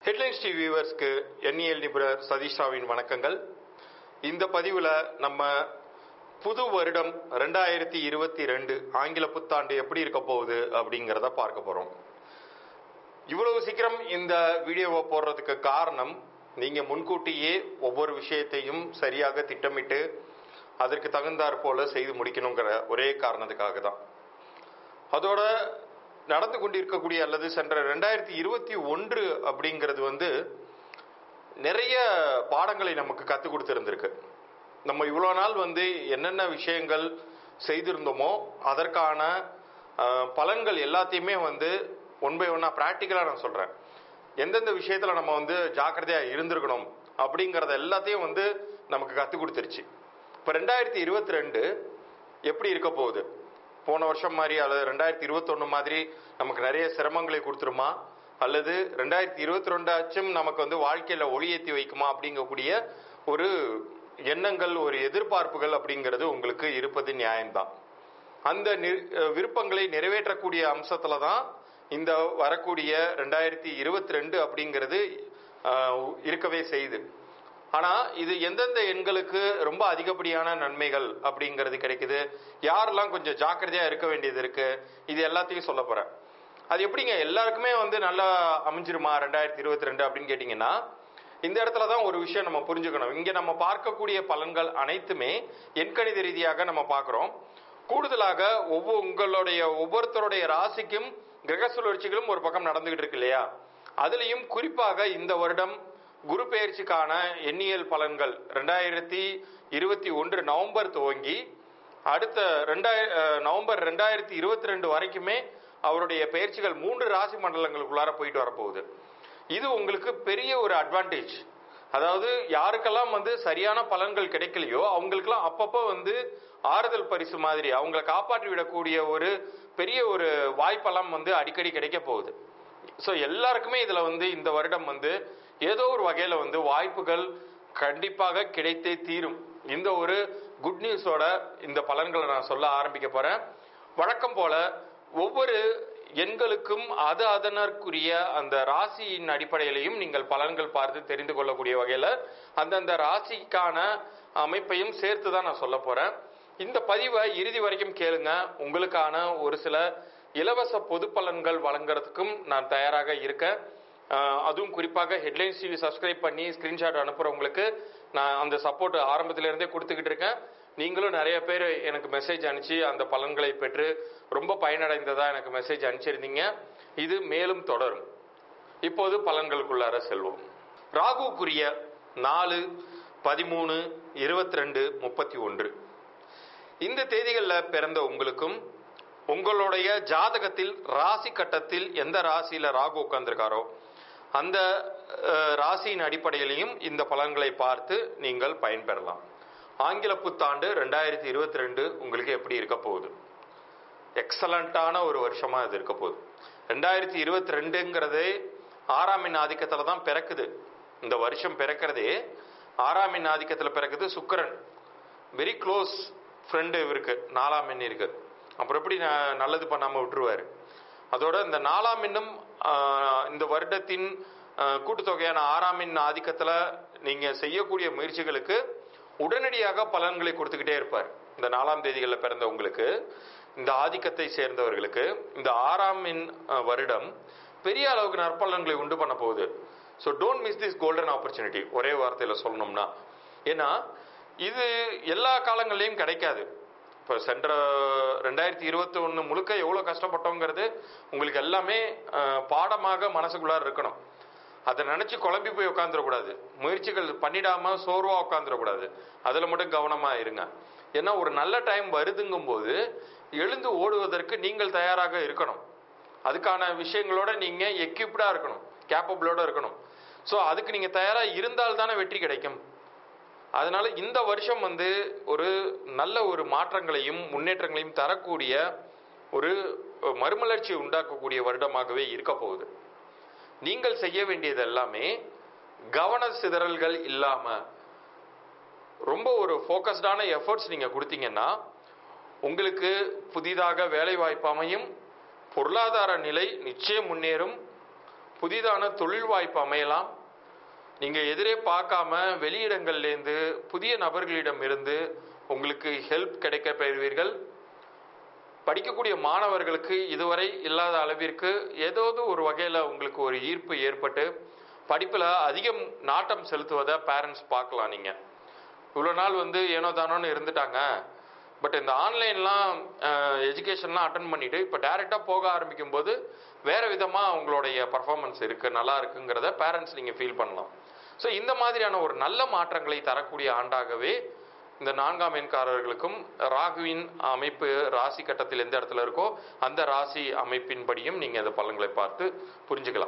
headlines TV வியூவர்ஸ்க்கு எண்ணியல் நிபுணர் சதீஷாவின் வணக்கங்கள் இந்த பதிவில் நம்ம புது வருடம் ரெண்டாயிரத்தி இருபத்தி ரெண்டு ஆங்கில புத்தாண்டு எப்படி இருக்க போகுது அப்படிங்கிறத பார்க்க போகிறோம் இவ்வளவு சீக்கிரம் இந்த வீடியோவை போடுறதுக்கு காரணம் நீங்க முன்கூட்டியே ஒவ்வொரு விஷயத்தையும் சரியாக திட்டமிட்டு அதற்கு தகுந்தாற் போல செய்து முடிக்கணுங்கிற ஒரே காரணத்துக்காக தான் அதோட நடந்து கொண்டிருக்கக்கூடிய அல்லது சென்ற ரெண்டாயிரத்தி இருபத்தி ஒன்று அப்படிங்கிறது வந்து நிறைய பாடங்களை நமக்கு கற்றுக் கொடுத்துருந்துருக்கு நம்ம இவ்வளோ நாள் வந்து என்னென்ன விஷயங்கள் செய்திருந்தோமோ அதற்கான அஹ், பலன்கள் எல்லாத்தையுமே வந்து ஒன் பை ஒன்னாக ப்ராக்டிக்கலாக நான் சொல்கிறேன் எந்தெந்த விஷயத்தில் நம்ம வந்து ஜாக்கிரதையாக இருந்திருக்கணும் அப்படிங்கிறத எல்லாத்தையும் வந்து நமக்கு கற்றுக் கொடுத்துருச்சு இப்போ ரெண்டாயிரத்தி இருபத்தி ரெண்டு எப்படி இருக்க போகுது போன வருஷம் மாதிரி அல்லது ரெண்டாயிரத்தி இருபத்தொன்று மாதிரி நமக்கு நிறைய சிரமங்களை கொடுத்துருமா அல்லது ரெண்டாயிரத்தி இருபத்தி ரெண்டாச்சும் நமக்கு வந்து வாழ்க்கையில் ஒளியேற்றி வைக்குமா அப்படிங்கக்கூடிய ஒரு எண்ணங்கள் ஒரு எதிர்பார்ப்புகள் அப்படிங்கிறது உங்களுக்கு இருப்பது நியாயம்தான் அந்த நி- அஹ் விருப்பங்களை நிறைவேற்றக்கூடிய அம்சத்துல தான் இந்த வரக்கூடிய ரெண்டாயிரத்தி இருபத்தி ரெண்டு அப்படிங்கிறது அஹ், இருக்கவே செய்யுது ஆனா இது எந்தெந்த எண்களுக்கு ரொம்ப அதிகப்படியான நன்மைகள் அப்படிங்கிறது கிடைக்குது யாரெல்லாம் கொஞ்சம் ஜாக்கிரதையா இருக்க வேண்டியது இருக்கு இது எல்லாத்தையும் சொல்ல போறேன் அது எப்படிங்க எல்லாருக்குமே வந்து நல்லா அமைஞ்சிருமா ரெண்டாயிரத்தி இருபத்தி ரெண்டு அப்படின்னு கேட்டிங்கன்னா இந்த இடத்துல தான் ஒரு விஷயம் நம்ம புரிஞ்சுக்கணும் இங்க நம்ம பார்க்கக்கூடிய பலன்கள் அனைத்துமே எண்கணித ரீதியாக நம்ம பார்க்குறோம் கூடுதலாக ஒவ்வொரு உங்களுடைய ஒவ்வொருத்தருடைய ராசிக்கும் கிரக சுழற்சிகளும் ஒரு பக்கம் நடந்துகிட்டு இருக்கு இல்லையா அதுலேயும் குறிப்பாக இந்த வருடம் குரு பெயர்ச்சிக்கான எண்ணியல் பலன்கள் ரெண்டாயிரத்தி இருபத்தி ஒன்று நவம்பர் துவங்கி அடுத்த ரெண்டாயிர அஹ், நவம்பர் ரெண்டாயிரத்தி இருபத்தி ரெண்டு வரைக்குமே அவருடைய பயிற்சிகள் மூன்று ராசி மண்டலங்களுக்குள்ளார போயிட்டு வரப்போகுது இது உங்களுக்கு பெரிய ஒரு அட்வான்டேஜ் அதாவது யாருக்கெல்லாம் வந்து சரியான பலன்கள் கிடைக்கலையோ அவங்களுக்கெல்லாம் அப்பப்போ வந்து ஆறுதல் பரிசு மாதிரி அவங்கள காப்பாற்றி விடக்கூடிய ஒரு பெரிய ஒரு வாய்ப்பெல்லாம் வந்து அடிக்கடி கிடைக்க போகுது ஸோ எல்லாருக்குமே இதில் வந்து இந்த வருடம் வந்து ஏதோ ஒரு வகையில் வந்து வாய்ப்புகள் கண்டிப்பாக கிடைத்தே தீரும் இந்த ஒரு குட் நியூஸோட இந்த பலன்களை நான் சொல்ல ஆரம்பிக்க போகிறேன் வழக்கம் போல ஒவ்வொரு எண்களுக்கும் அது அதனற்குரிய அந்த ராசியின் அடிப்படையிலையும் நீங்கள் பலன்கள் பார்த்து தெரிந்து கொள்ளக்கூடிய வகையில் அந்தந்த ராசிக்கான அமைப்பையும் சேர்த்து தான் நான் சொல்ல போகிறேன் இந்த பதிவை இறுதி வரைக்கும் கேளுங்க உங்களுக்கான ஒரு சில இலவச பொது பலன்கள் வழங்குறதுக்கும் நான் தயாராக இருக்கேன் அஹ் அதுவும் குறிப்பாக ஹெட்லைன்ஸ் டிவி சப்ஸ்கிரைப் பண்ணி ஸ்கிரீன்ஷாட் அனுப்புறவங்களுக்கு நான் அந்த சப்போர்ட் ஆரம்பத்துல இருந்தே கொடுத்துக்கிட்டு இருக்கேன் நீங்களும் நிறைய பேர் எனக்கு மெசேஜ் அனுப்பிச்சு அந்த பலன்களை பெற்று ரொம்ப பயனடைந்ததா எனக்கு மெசேஜ் அனுப்பிச்சிருந்தீங்க இது மேலும் தொடரும் இப்போது பலன்களுக்குள்ளார செல்வோம் ராகுக்குரிய நாலு பதிமூணு இருபத்தி ரெண்டு முப்பத்தி ஒன்று இந்த தேதிகளில் பிறந்த உங்களுக்கும் உங்களுடைய ஜாதகத்தில் ராசி கட்டத்தில் எந்த ராசியில ராகு உட்கார்ந்திருக்காரோ அந்த அஹ், ராசியின் அடிப்படையிலையும் இந்த பலன்களை பார்த்து நீங்கள் பயன்பெறலாம் ஆங்கில புத்தாண்டு ரெண்டாயிரத்தி இருபத்தி ரெண்டு உங்களுக்கு எப்படி இருக்க போகுது எக்ஸலண்ட்டான ஒரு வருஷமா இது இருக்க போகுது ரெண்டாயிரத்தி இருபத்தி ரெண்டுங்கிறதே ஆறாம் எண் ஆதிக்கத்தில் தான் பிறக்குது இந்த வருஷம் பிறக்கிறதே ஆறாம் எண் ஆதிக்கத்தில் பிறக்குது சுக்கிரன் வெரி க்ளோஸ் ஃப்ரெண்டு இவருக்கு நாலாம் எண் இருக்கு அப்புறம் எப்படி ந- நல்லது பண்ணாமல் விட்டுருவாரு அதோட இந்த நாலாம் எண்ணும் ஆஹ், இந்த வருடத்தின் ஆஹ், கூட்டுத்தொகையான ஆறாம் எண் ஆதிக்கத்தில் நீங்கள் செய்யக்கூடிய முயற்சிகளுக்கு உடனடியாக பலன்களை கொடுத்துக்கிட்டே இருப்பார் இந்த நாலாம் தேதிகளில் பிறந்த உங்களுக்கு இந்த ஆதிக்கத்தை சேர்ந்தவர்களுக்கு இந்த ஆறாம் எண் ஆஹ், வருடம் பெரிய அளவுக்கு நற்பலன்களை உண்டு பண்ண போகுது so don't miss this golden opportunity ஒரே வார்த்தையில் சொல்லணும்னா ஏன்னா இது எல்லா காலங்கள்லையும் கிடைக்காது இப்போ சென்ற ரெண்டாயிரத்தி இருபத்தி ஒன்று முழுக்க எவ்வளோ கஷ்டப்பட்டோங்கிறது உங்களுக்கு எல்லாமே அஹ், பாடமாக மனசுக்குள்ளார இருக்கணும் அதை நினச்சி குழம்பி போய் உட்காந்துடக்கூடாது முயற்சிகள் பண்ணிடாம சோர்வாக உட்காந்துடக்கூடாது அதில் மட்டும் கவனமாக இருங்க ஏன்னா ஒரு நல்ல டைம் வருதுங்கும்போது எழுந்து ஓடுவதற்கு நீங்கள் தயாராக இருக்கணும் அதுக்கான விஷயங்களோட நீங்கள் எக்யூப்டாக இருக்கணும் கேப்பபிளோட இருக்கணும் ஸோ அதுக்கு நீங்கள் தயாராக இருந்தால் தானே வெற்றி கிடைக்கும் அதனால இந்த வருஷம் வந்து ஒரு நல்ல ஒரு மாற்றங்களையும் முன்னேற்றங்களையும் தரக்கூடிய ஒரு மறுமலர்ச்சி உண்டாக்கக்கூடிய வருடமாகவே இருக்க போகுது நீங்கள் செய்ய வேண்டியது எல்லாமே கவன சிதறல்கள் இல்லாம ரொம்ப ஒரு ஃபோக்கஸ்டான எஃபர்ட்ஸ் நீங்க கொடுத்தீங்கன்னா உங்களுக்கு புதிதாக வேலை வாய்ப்பு அமையும் பொருளாதார நிலை நிச்சயம் முன்னேறும் புதிதான தொழில் வாய்ப்பு அமையலாம் நீங்க எதிரே பார்க்காம வெளியிடங்கள்லேருந்து புதிய நபர்களிடம் இருந்து உங்களுக்கு ஹெல்ப் கிடைக்க பெறுவீர்கள் படிக்கக்கூடிய மாணவர்களுக்கு இதுவரை இல்லாத அளவிற்கு ஏதாவது ஒரு வகையில் உங்களுக்கு ஒரு ஈர்ப்பு ஏற்பட்டு படிப்பில் அதிகம் நாட்டம் செலுத்துவதை பேரண்ட்ஸ் பார்க்கலாம் நீங்கள் இவ்வளோ நாள் வந்து ஏனோ தானோன்னு இருந்துட்டாங்க பட் இந்த ஆன்லைன்லாம் எஜுகேஷன்லாம் அட்டன் பண்ணிட்டு இப்போ டைரெக்டாக போக ஆரம்பிக்கும் போது வேறு விதமாக அவங்களுடைய பர்ஃபார்மன்ஸ் இருக்குது நல்லா இருக்குங்கிறத பேரண்ட்ஸ் நீங்கள் ஃபீல் பண்ணலாம் ஸோ இந்த மாதிரியான ஒரு நல்ல மாற்றங்களை தரக்கூடிய ஆண்டாகவே இந்த நான்காம் எண்காரர்களுக்கும் ராகுவின் அமைப்பு ராசி கட்டத்தில் எந்த இடத்துல இருக்கோ அந்த ராசி அமைப்பின்படியும் நீங்கள் அந்த பலன்களை பார்த்து புரிஞ்சுக்கலாம்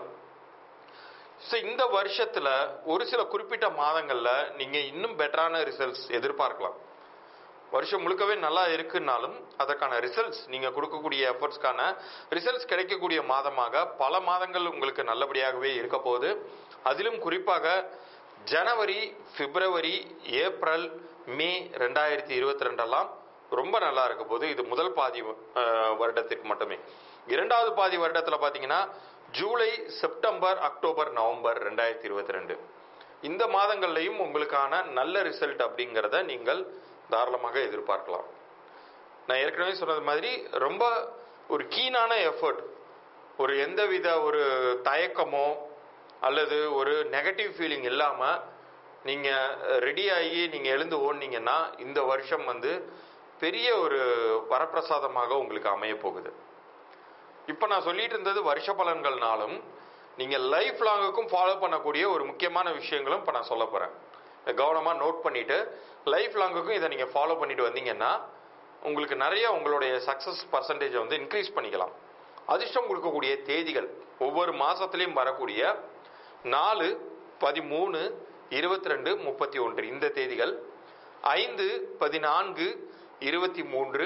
ஸோ இந்த வருஷத்துல ஒரு சில குறிப்பிட்ட மாதங்கள்ல நீங்க இன்னும் பெட்டரான ரிசல்ட்ஸ் எதிர்பார்க்கலாம் வருஷம் முழுக்கவே நல்லா இருக்குன்னாலும் அதற்கான ரிசல்ட்ஸ் நீங்க கொடுக்கக்கூடிய எஃபர்ட்ஸ்க்கான ரிசல்ட்ஸ் கிடைக்கக்கூடிய மாதமாக பல மாதங்கள் உங்களுக்கு நல்லபடியாகவே இருக்க போகுது அதிலும் குறிப்பாக ஜனவரி பிப்ரவரி ஏப்ரல் மே ரெண்டாயிரத்தி இருபத்தி ரெண்டெல்லாம் ரொம்ப நல்லா இருக்க போது இது முதல் பாதி அஹ், வருடத்திற்கு மட்டுமே இரண்டாவது பாதி வருடத்தில் பார்த்தீங்கன்னா ஜூலை செப்டம்பர் அக்டோபர் நவம்பர் ரெண்டாயிரத்தி இருபத்தி ரெண்டு இந்த மாதங்கள்லையும் உங்களுக்கான நல்ல ரிசல்ட் அப்படிங்கிறத நீங்கள் தாராளமாக எதிர்பார்க்கலாம் நான் ஏற்கனவே சொன்னது மாதிரி ரொம்ப ஒரு கீனான எஃபர்ட் ஒரு எந்தவித ஒரு தயக்கமோ அல்லது ஒரு நெகட்டிவ் ஃபீலிங் இல்லாமல் நீங்கள் ரெடி ஆகி நீங்கள் எழுந்து ஓடுனீங்கன்னா இந்த வருஷம் வந்து பெரிய ஒரு வரப்பிரசாதமாக உங்களுக்கு அமைய போகுது இப்போ நான் சொல்லிட்டு இருந்தது வருஷ பலன்கள்னாலும் நீங்கள் லைஃப் லாங்குக்கும் ஃபாலோ பண்ணக்கூடிய ஒரு முக்கியமான விஷயங்களும் இப்போ நான் சொல்ல போகிறேன் கவனமாக நோட் பண்ணிட்டு லைஃப் லாங்குக்கும் இதை நீங்கள் ஃபாலோ பண்ணிட்டு வந்தீங்கன்னா உங்களுக்கு நிறைய உங்களுடைய சக்ஸஸ் பர்சன்டேஜை வந்து இன்க்ரீஸ் பண்ணிக்கலாம் அதிர்ஷ்டம் கொடுக்கக்கூடிய தேதிகள் ஒவ்வொரு மாதத்துலேயும் வரக்கூடிய நாலு பதிமூணு இருபத்தி ரெண்டு முப்பத்தி ஒன்று இந்த தேதிகள் ஐந்து பதினான்கு இருபத்தி மூன்று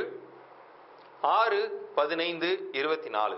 ஆறு பதினைந்து இருபத்தி நாலு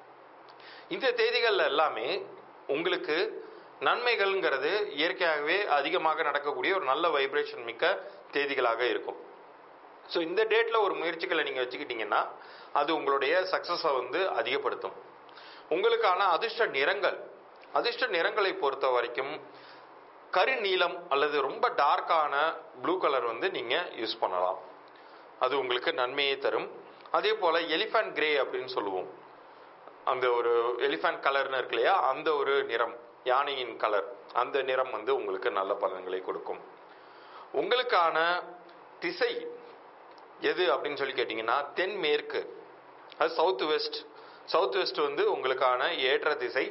இந்த தேதிகள் எல்லாமே உங்களுக்கு நன்மைகள்ங்கிறது இயற்கையாகவே அதிகமாக நடக்கக்கூடிய ஒரு நல்ல வைப்ரேஷன் மிக்க தேதிகளாக இருக்கும் ஸோ இந்த டேட்டில் ஒரு முயற்சிகளை நீங்கள் வச்சுக்கிட்டீங்கன்னா அது உங்களுடைய சக்ஸஸை வந்து அதிகப்படுத்தும் உங்களுக்கான அதிர்ஷ்ட நிறங்கள் அதிர்ஷ்ட நிறங்களை பொறுத்த வரைக்கும் கருநீலம் அல்லது ரொம்ப டார்க்கான ப்ளூ கலர் வந்து நீங்கள் யூஸ் பண்ணலாம் அது உங்களுக்கு நன்மையை தரும் அதே போல் எலிஃபண்ட் கிரே அப்படின்னு சொல்லுவோம் அந்த ஒரு எலிஃபண்ட் கலர்னு இருக்கு இல்லையா அந்த ஒரு நிறம் யானையின் கலர் அந்த நிறம் வந்து உங்களுக்கு நல்ல பலன்களை கொடுக்கும் உங்களுக்கான திசை எது அப்படின்னு சொல்லி கேட்டிங்கன்னா தென்மேற்கு அது சவுத் வெஸ்ட் சவுத் வெஸ்ட் வந்து உங்களுக்கான ஏற்ற திசை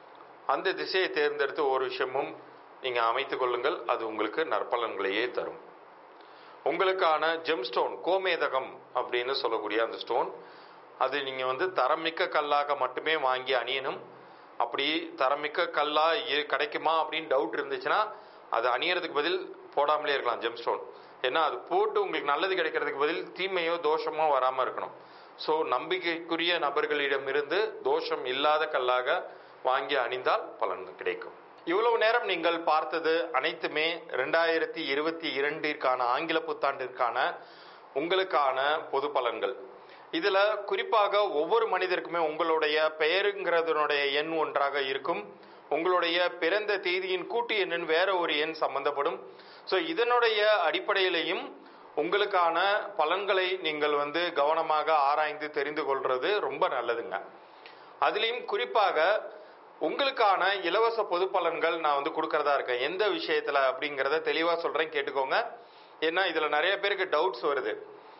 அந்த திசையை தேர்ந்தெடுத்து ஒரு விஷயமும் நீங்கள் அமைத்துக் கொள்ளுங்கள் அது உங்களுக்கு நற்பலன்களையே தரும் உங்களுக்கான ஜெம்ஸ்டோன் கோமேதகம் அப்படின்னு சொல்லக்கூடிய அந்த ஸ்டோன் அது நீங்கள் வந்து தரமிக்க கல்லாக மட்டுமே வாங்கி அணியணும் அப்படி தரமிக்க கல்லா இ- கிடைக்குமா அப்படின்னு டவுட் இருந்துச்சுன்னா அது அணியறதுக்கு பதில் போடாமலே இருக்கலாம் ஜெம்ஸ்டோன் ஏன்னா அது போட்டு உங்களுக்கு நல்லது கிடைக்கிறதுக்கு பதில் தீமையோ தோஷமோ வராமல் இருக்கணும் ஸோ நம்பிக்கைக்குரிய நபர்களிடமிருந்து தோஷம் இல்லாத கல்லாக வாங்கி அணிந்தால் பலன் கிடைக்கும் இவ்வளவு நேரம் நீங்கள் பார்த்தது அனைத்துமே ரெண்டாயிரத்தி இருபத்தி இரண்டிற்கான ஆங்கில புத்தாண்டிற்கான உங்களுக்கான பொது பலன்கள் இதுல குறிப்பாக ஒவ்வொரு மனிதருக்குமே உங்களுடைய பெயருங்கிறதனுடைய எண் ஒன்றாக இருக்கும் உங்களுடைய பிறந்த தேதியின் கூட்டு எண்ணின் வேற ஒரு எண் சம்பந்தப்படும் ஸோ இதனுடைய அடிப்படையிலையும் உங்களுக்கான பலன்களை நீங்கள் வந்து கவனமாக ஆராய்ந்து தெரிந்து கொள்றது ரொம்ப நல்லதுங்க அதுலேயும் குறிப்பாக உங்களுக்கான இலவச பொது பலன்கள் நான் வந்து கொடுக்கறதா இருக்கேன் எந்த விஷயத்துல அப்படிங்கிறத தெளிவா சொல்றேன் கேட்டுக்கோங்க ஏன்னா இதுல நிறைய பேருக்கு டவுட்ஸ் வருது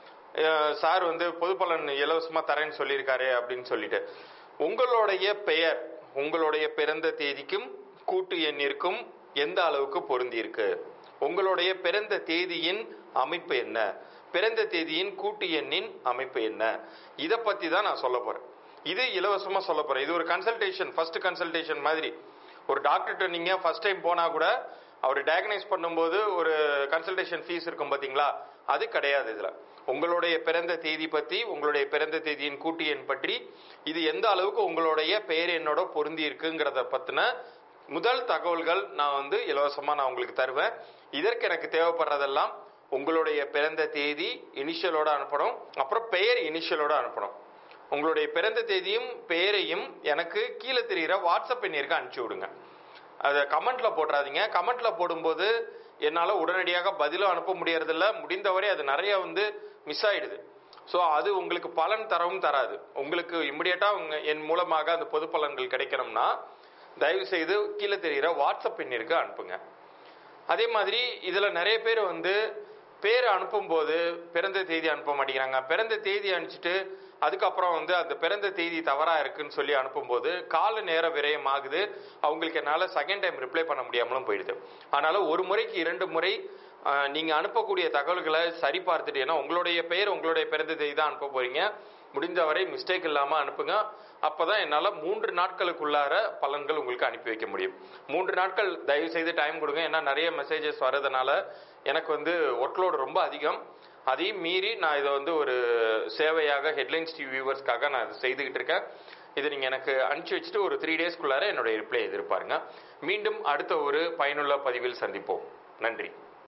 அஹ் சார் வந்து பொது பலன் இலவசமா தரேன்னு சொல்லியிருக்காரு அப்படின்னு சொல்லிட்டு உங்களுடைய பெயர் உங்களுடைய பிறந்த தேதிக்கும் கூட்டு எண்ணிற்கும் எந்த அளவுக்கு பொருந்தி இருக்கு உங்களுடைய பிறந்த தேதியின் அமைப்பு என்ன பிறந்த தேதியின் கூட்டு எண்ணின் அமைப்பு என்ன இதை பத்தி தான் நான் சொல்ல போறேன் இது இலவசமா சொல்ல போறேன் இது ஒரு கன்சல்டேஷன் ஃபர்ஸ்ட் கன்சல்டேஷன் மாதிரி ஒரு டாக்டர்கிட்ட நீங்க ஃபர்ஸ்ட் டைம் போனா கூட அவர் டயக்னைஸ் பண்ணும்போது ஒரு கன்சல்டேஷன் ஃபீஸ் இருக்கும் பாத்தீங்களா அது கிடையாது இதுல உங்களுடைய பிறந்த தேதி பத்தி உங்களுடைய பிறந்த தேதியின் கூட்டு எண் பற்றி இது எந்த அளவுக்கு உங்களுடைய பெயர் எண்ணோட பொருந்தி இருக்குங்கிறத பத்தின முதல் தகவல்கள் நான் வந்து இலவசமா நான் உங்களுக்கு தருவேன் இதற்கு எனக்கு தேவைப்படுறதெல்லாம் உங்களுடைய பிறந்த தேதி இனிஷியலோட அனுப்பணும் அப்புறம் பெயர் இனிஷியலோட அனுப்பணும் உங்களுடைய பிறந்த தேதியும் பெயரையும் எனக்கு கீழே தெரிகிற வாட்ஸ்அப் எண்ணிற்கு அனுப்பிச்சி விடுங்க அதை கமெண்ட்ல போட்டுறாதீங்க கமெண்ட்ல போடும்போது என்னால் உடனடியாக பதிலும் அனுப்ப முடியறதில்ல முடிந்தவரை அது நிறைய வந்து மிஸ் ஆயிடுது ஸோ அது உங்களுக்கு பலன் தரவும் தராது உங்களுக்கு இம்மிடியட்டா உங்க என் மூலமாக அந்த பொது பலன்கள் கிடைக்கணும்னா தயவு செய்து கீழே தெரிகிற வாட்ஸ்அப் எண்ணிற்கு அனுப்புங்க அதே மாதிரி இதுல நிறைய பேர் வந்து பேர் அனுப்பும்போது பிறந்த தேதி அனுப்ப மாட்டேங்கிறாங்க பிறந்த தேதி அனுப்பிச்சிட்டு அதுக்கப்புறம் வந்து அந்த பிறந்த தேதி தவறா இருக்குன்னு சொல்லி அனுப்பும்போது கால நேர விரயம் ஆகுது அவங்களுக்கு என்னால செகண்ட் டைம் ரிப்ளை பண்ண முடியாமலும் போயிடுது அதனால ஒரு முறைக்கு இரண்டு முறை ஆஹ், நீங்க அனுப்பக்கூடிய தகவல்களை சரி பார்த்துட்டு ஏன்னா உங்களுடைய பெயர் உங்களுடைய பிறந்த தேதி தான் அனுப்ப போறீங்க முடிந்தவரை மிஸ்டேக் இல்லாம அனுப்புங்க அப்பதான் என்னால மூன்று நாட்களுக்குள்ளார பலன்கள் உங்களுக்கு அனுப்பி வைக்க முடியும் மூன்று நாட்கள் தயவு செய்து டைம் கொடுங்க ஏன்னா நிறைய மெசேஜஸ் வர்றதுனால எனக்கு வந்து ஒர்க்லோடு ரொம்ப அதிகம் அதையும் மீறி நான் இதை வந்து ஒரு சேவையாக ஹெட்லைன்ஸ் டிவி வியூவர்ஸ்க்காக நான் இதை செய்துக்கிட்டு இருக்கேன் இது நீங்க எனக்கு அனுப்பிச்சு வச்சுட்டு ஒரு த்ரீ டேஸ்க்குள்ளார என்னுடைய ரிப்ளை எதிர்பாருங்க மீண்டும் அடுத்த ஒரு பயனுள்ள பதிவில் சந்திப்போம் நன்றி